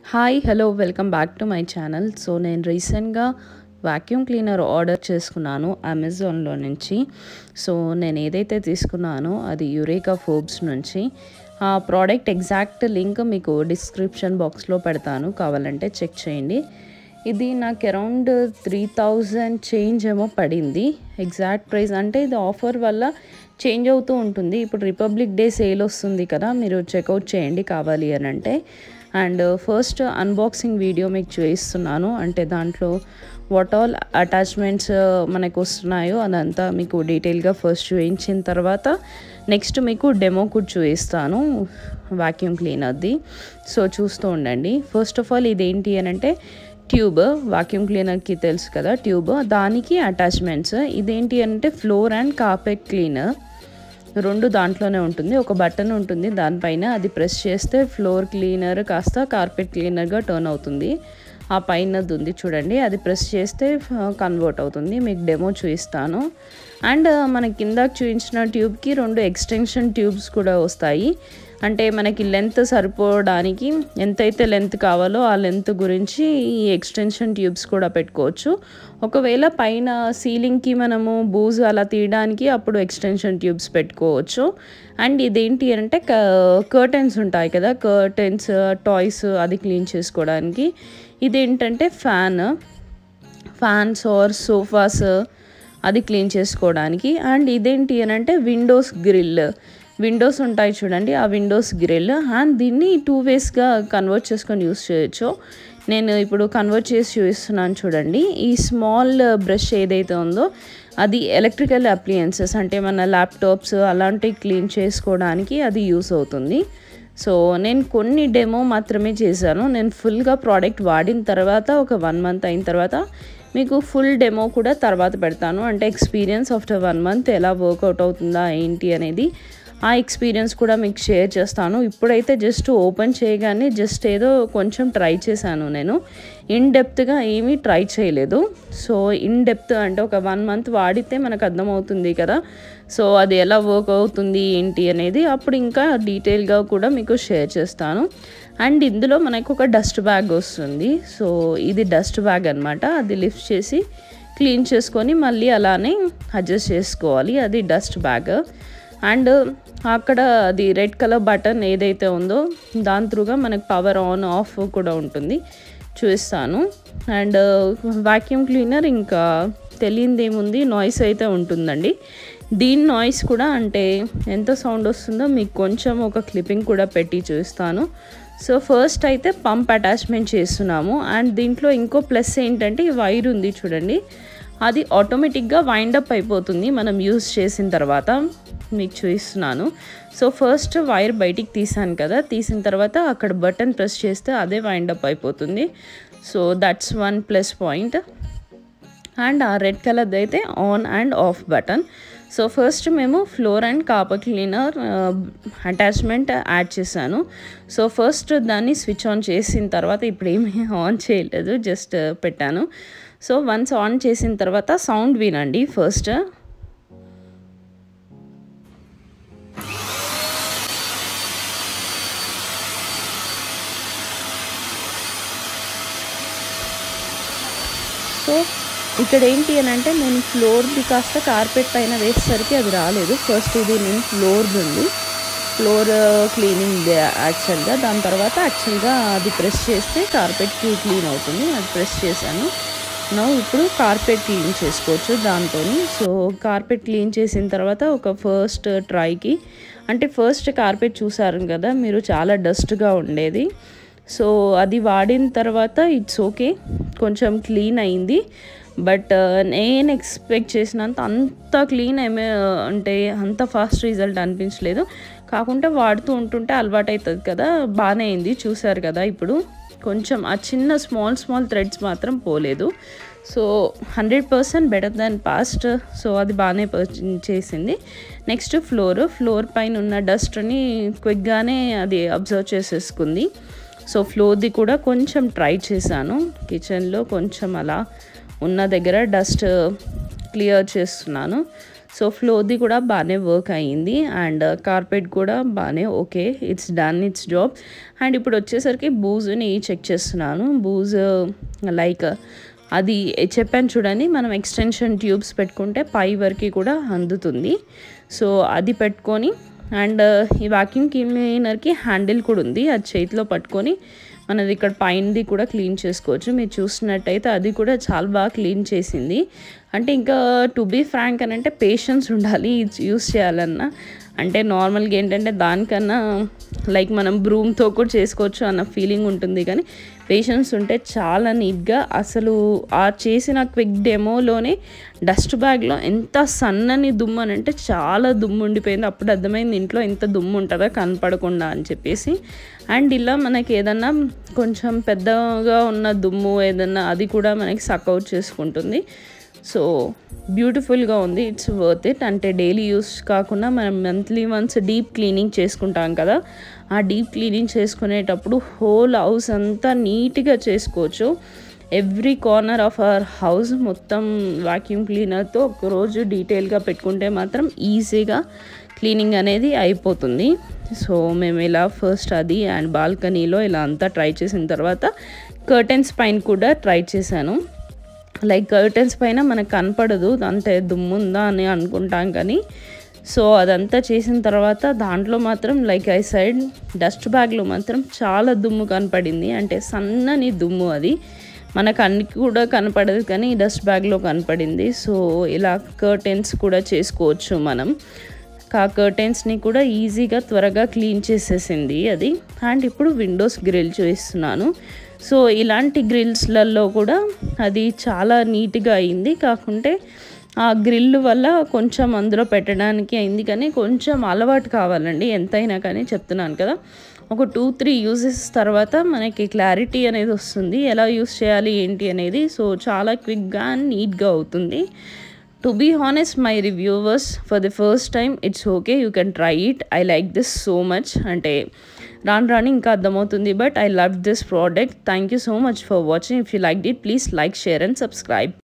hi hello welcome back to my channel so నేను రీసెంట్గా vacuum cleaner order చేసుకున్నాను అమెజాన్లో నుంచి సో నేను ఏదైతే తీసుకున్నానో అది యురేకా ఫోబ్స్ నుంచి ఆ ప్రోడక్ట్ ఎగ్జాక్ట్ లింక్ మీకు డిస్క్రిప్షన్ బాక్స్లో పెడతాను కావాలంటే చెక్ చేయండి ఇది నాకు అరౌండ్ త్రీ థౌజండ్ చేంజ్ ఏమో పడింది ఎగ్జాక్ట్ ప్రైస్ అంటే ఇది ఆఫర్ వల్ల చేంజ్ అవుతూ ఉంటుంది ఇప్పుడు రిపబ్లిక్ డే సేల్ వస్తుంది కదా మీరు చెక్అవుట్ చేయండి కావాలి అని అంటే అండ్ ఫస్ట్ అన్బాక్సింగ్ వీడియో మీకు చూపిస్తున్నాను అంటే దాంట్లో వాట్ ఆల్ అటాచ్మెంట్స్ మనకు వస్తున్నాయో అదంతా మీకు డీటెయిల్గా ఫస్ట్ చూపించిన తర్వాత నెక్స్ట్ మీకు డెమో కూడా చూపిస్తాను వాక్యూమ్ క్లీనర్ది సో చూస్తూ ఉండండి ఫస్ట్ ఆఫ్ ఆల్ ఇదేంటి అని అంటే ట్యూబ్ వాక్యూమ్ క్లీనర్కి తెలుసు కదా ట్యూబ్ దానికి అటాచ్మెంట్స్ ఇదేంటి అంటే ఫ్లోర్ అండ్ కార్పెట్ క్లీనర్ రెండు దాంట్లోనే ఉంటుంది ఒక బటన్ ఉంటుంది దానిపైన అది ప్రెస్ చేస్తే ఫ్లోర్ క్లీనర్ కాస్త కార్పెట్ క్లీనర్గా టర్న్ అవుతుంది ఆ పైనది ఉంది చూడండి అది ప్రెస్ చేస్తే కన్వర్ట్ అవుతుంది మీకు డెమో చూపిస్తాను అండ్ మన కింద చూపించిన ట్యూబ్కి రెండు ఎక్స్టెన్షన్ ట్యూబ్స్ కూడా వస్తాయి అంటే మనకి లెంత్ సరిపోవడానికి ఎంతైతే లెంత్ కావాలో ఆ లెంత్ గురించి ఈ ఎక్స్టెన్షన్ ట్యూబ్స్ కూడా పెట్టుకోవచ్చు ఒకవేళ పైన సీలింగ్కి మనము బూజ్ అలా తీయడానికి అప్పుడు ఎక్స్టెన్షన్ ట్యూబ్స్ పెట్టుకోవచ్చు అండ్ ఇదేంటి అంటే కర్టెన్స్ ఉంటాయి కదా కర్టెన్స్ టాయ్స్ అది క్లీన్ చేసుకోవడానికి ఇదేంటంటే ఫ్యాన్ ఫ్యాన్స్ ఆర్ సోఫాస్ అది క్లీన్ చేసుకోవడానికి అండ్ ఇదేంటి అని అంటే విండోస్ గ్రిల్ విండోస్ ఉంటాయి చూడండి ఆ విండోస్ గ్రిల్ అండ్ దీన్ని టూ వేస్గా కన్వర్ట్ చేసుకొని యూస్ చేయొచ్చు నేను ఇప్పుడు కన్వర్ట్ చేసి చూపిస్తున్నాను చూడండి ఈ స్మాల్ బ్రష్ ఏదైతే ఉందో అది ఎలక్ట్రికల్ అప్లియన్సెస్ అంటే మన ల్యాప్టాప్స్ అలాంటివి క్లీన్ చేసుకోవడానికి అది యూస్ అవుతుంది సో నేను కొన్ని డెమో మాత్రమే చేశాను నేను ఫుల్గా ప్రోడక్ట్ వాడిన తర్వాత ఒక వన్ మంత్ అయిన తర్వాత మీకు ఫుల్ డెమో కూడా తర్వాత పెడతాను అంటే ఎక్స్పీరియన్స్ ఆఫ్టర్ వన్ మంత్ ఎలా వర్కౌట్ అవుతుందా ఏంటి అనేది ఆ ఎక్స్పీరియన్స్ కూడా మీకు షేర్ చేస్తాను ఇప్పుడైతే జస్ట్ ఓపెన్ చేయగానే జస్ట్ ఏదో కొంచెం ట్రై చేశాను నేను ఇన్ డెప్త్గా ఏమీ ట్రై చేయలేదు సో ఇన్ డెప్త్ అంటే ఒక వన్ మంత్ వాడితే మనకు అర్థమవుతుంది కదా సో అది ఎలా వర్క్ అవుతుంది ఏంటి అనేది అప్పుడు ఇంకా డీటెయిల్గా కూడా మీకు షేర్ చేస్తాను అండ్ ఇందులో మనకు ఒక డస్ట్ బ్యాగ్ వస్తుంది సో ఇది డస్ట్ బ్యాగ్ అనమాట అది లిఫ్ట్ చేసి క్లీన్ చేసుకొని మళ్ళీ అలానే అడ్జస్ట్ చేసుకోవాలి అది డస్ట్ బ్యాగ్ అండ్ అక్కడ అది రెడ్ కలర్ బటన్ ఏదైతే ఉందో దాని త్రూగా మనకు పవర్ ఆన్ ఆఫ్ కూడా ఉంటుంది చూపిస్తాను అండ్ వాక్యూమ్ క్లీనర్ ఇంకా తెలియంది ఏముంది నాయిస్ అయితే ఉంటుందండి దీని నాయిస్ కూడా అంటే ఎంత సౌండ్ వస్తుందో మీకు కొంచెం ఒక క్లిప్పింగ్ కూడా పెట్టి చూస్తాను సో ఫస్ట్ అయితే పంప్ అటాచ్మెంట్ చేస్తున్నాము అండ్ దీంట్లో ఇంకో ప్లస్ ఏంటంటే ఈ వైర్ ఉంది చూడండి అది ఆటోమేటిక్గా వైండప్ అయిపోతుంది మనం యూస్ చేసిన తర్వాత మీకు చూపిస్తున్నాను సో ఫస్ట్ వైర్ బయటికి తీసాను కదా తీసిన తర్వాత అక్కడ బటన్ ప్రెస్ చేస్తే అదే వైండప్ అయిపోతుంది so that's one plus point and ఆ రెడ్ కలర్ది అయితే on and off button so first మేము floor and copper cleaner attachment add చేశాను సో ఫస్ట్ దాన్ని స్విచ్ ఆన్ చేసిన తర్వాత ఇప్పుడు ఏమీ ఆన్ చేయలేదు జస్ట్ పెట్టాను సో వన్స్ ఆన్ చేసిన తర్వాత సౌండ్ వినండి ఫస్ట్ సో ఇక్కడ ఏంటి అని అంటే నేను ఫ్లోర్ది కాస్త కార్పెట్ పైన వేసేసరికి అది రాలేదు ఫస్ట్ ఇది నేను ఫ్లోర్ది ఉంది ఫ్లోర్ క్లీనింగ్ యాక్చువల్గా దాని తర్వాత యాక్చువల్గా అది ప్రెస్ చేస్తే కార్పెట్ క్లీన్ అవుతుంది అది ప్రెస్ చేశాను నా ఇప్పుడు కార్పెట్ క్లీన్ చేసుకోవచ్చు దాంతో సో కార్పెట్ క్లీన్ చేసిన తర్వాత ఒక ఫస్ట్ ట్రైకి అంటే ఫస్ట్ కార్పెట్ చూసారు కదా మీరు చాలా డస్ట్గా ఉండేది సో అది వాడిన తర్వాత ఇట్స్ ఓకే కొంచెం క్లీన్ అయింది బట్ నేను ఎక్స్పెక్ట్ చేసినంత అంత క్లీన్ ఏమే అంటే అంత ఫాస్ట్ రిజల్ట్ అనిపించలేదు కాకుంటే వాడుతూ ఉంటుంటే అలవాటు అవుతుంది కదా బాగానే అయింది చూసారు కదా ఇప్పుడు కొంచెం ఆ చిన్న స్మాల్ స్మాల్ థ్రెడ్స్ మాత్రం పోలేదు so hundred percent better than past so అది బాగానే చేసింది నెక్స్ట్ ఫ్లోర్ ఫ్లోర్ పైన ఉన్న డస్ట్ని క్విక్గానే అది అబ్జర్వ్ చేసేసుకుంది సో ఫ్లోర్ది కూడా కొంచెం ట్రై చేశాను కిచెన్లో కొంచెం అలా ఉన్న దగ్గర డస్ట్ క్లియర్ చేస్తున్నాను సో ఫ్లోర్ది కూడా బాగానే వర్క్ అయ్యింది అండ్ కార్పెట్ కూడా బాగానే okay it's done it's job and ఇప్పుడు వచ్చేసరికి బూజుని చెక్ చేస్తున్నాను బూజ్ లైక్ అది చెప్పాను చూడండి మనం ఎక్స్టెన్షన్ ట్యూబ్స్ పెట్టుకుంటే పై వరకు కూడా అందుతుంది సో అది పెట్టుకొని అండ్ ఈ వాక్యూమ్ క్లీనర్కి హ్యాండిల్ కూడా ఉంది అది చేతిలో పట్టుకొని మనది ఇక్కడ పైనది కూడా క్లీన్ చేసుకోవచ్చు మీరు చూసినట్టయితే అది కూడా చాలా బాగా క్లీన్ చేసింది అంటే ఇంకా టు బీ ఫ్రాంక్ అని అంటే పేషెన్స్ ఉండాలి ఇది యూస్ చేయాలన్నా అంటే నార్మల్గా ఏంటంటే దానికన్నా లైక్ మనం బ్రూమ్తో కూడా చేసుకోవచ్చు అన్న ఫీలింగ్ ఉంటుంది కానీ పేషెన్స్ ఉంటే చాలా నీట్గా అసలు ఆ చేసిన క్విక్ డెమోలోనే డస్ట్ బ్యాగ్లో ఎంత సన్నని దుమ్ము అని అంటే చాలా దుమ్ము ఉండిపోయింది అప్పుడు అర్థమైంది ఇంట్లో ఎంత దుమ్ము ఉంటుందో కనపడకుండా అని చెప్పేసి అండ్ ఇలా మనకి ఏదన్నా కొంచెం పెద్దగా ఉన్న దుమ్ము ఏదన్నా అది కూడా మనకి సక్అవుట్ చేసుకుంటుంది సో బ్యూటిఫుల్గా ఉంది ఇట్స్ వర్త్ ఇట్ అంటే డైలీ యూస్ కాకుండా మనం మంత్లీ వన్స్ డీప్ క్లీనింగ్ చేసుకుంటాం కదా ఆ డీప్ క్లీనింగ్ చేసుకునేటప్పుడు హోల్ హౌస్ అంతా నీట్గా చేసుకోవచ్చు every corner of our house మొత్తం వాక్యూమ్ క్లీనర్తో ఒకరోజు డీటెయిల్గా పెట్టుకుంటే మాత్రం ఈజీగా క్లీనింగ్ అనేది అయిపోతుంది సో మేము ఇలా ఫస్ట్ అది అండ్ బాల్కనీలో ఇలా అంతా ట్రై చేసిన తర్వాత కర్టెన్స్ పైన కూడా ట్రై చేశాను లైక్ కర్టెన్స్ పైన మనకు కనపడదు అంతే దుమ్ము ఉందా అని అనుకుంటాం కానీ సో అదంతా చేసిన తర్వాత దాంట్లో మాత్రం లైక్ ఐ సైడ్ డస్ట్ బ్యాగ్లో మాత్రం చాలా దుమ్ము కనపడింది అంటే సన్నని దుమ్ము అది మనకు అన్ని కూడా కనపడదు కానీ డస్ట్ బ్యాగ్లో కనపడింది సో ఇలా కర్టెన్స్ కూడా చేసుకోవచ్చు మనం ఆ కర్టెన్స్ని కూడా ఈజీగా త్వరగా క్లీన్ చేసేసింది అది అండ్ ఇప్పుడు విండోస్ గ్రిల్ చేస్తున్నాను సో ఇలాంటి గ్రిల్స్లలో కూడా అది చాలా నీట్గా అయింది కాకుంటే ఆ గ్రిల్ వల్ల కొంచెం అందులో పెట్టడానికి అయింది కానీ కొంచెం అలవాటు కావాలండి ఎంతైనా కానీ చెప్తున్నాను కదా ఒక టూ త్రీ యూజెస్ తర్వాత మనకి క్లారిటీ అనేది వస్తుంది ఎలా యూస్ చేయాలి ఏంటి అనేది సో చాలా క్విక్గా అండ్ నీట్గా అవుతుంది to be honest my reviewers for the first time it's okay you can try it I like this so much అంటే రాను రాని ఇంకా అర్థమవుతుంది but I love this product thank you so much for watching if you like it please like share and subscribe